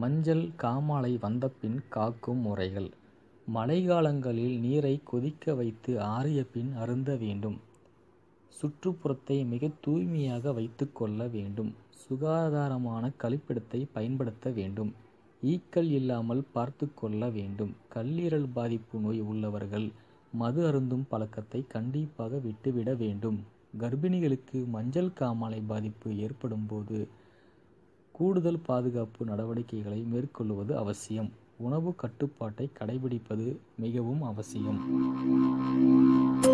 மஞ்சள் காமாலை வந்தபின் காக்கும் முறைகள் மழைக்காலங்களில் நீரை கொதிக்க வைத்து ஆறிய பின் அருந்த வேண்டும் சுற்றுப்புறத்தை மிகத் தூய்மையாக வைத்துக் கொள்ள வேண்டும் சுகாதாரமான கழிப்பிடத்தை பயன்படுத்த வேண்டும் ஈக்கள் இல்லாமல் பார்த்து கொள்ள வேண்டும் கல்லீரல் பாதிப்பு நோய் உள்ளவர்கள் மது அருந்தும் பழக்கத்தை கண்டிப்பாக விட்டுவிட வேண்டும் கர்ப்பிணிகளுக்கு மஞ்சள் காமாலை பாதிப்பு ஏற்படும் போது கூடுதல் பாதுகாப்பு நடவடிக்கைகளை மேற்கொள்வது அவசியம் உணவு கட்டுப்பாட்டை கடைபிடிப்பது மிகவும் அவசியம்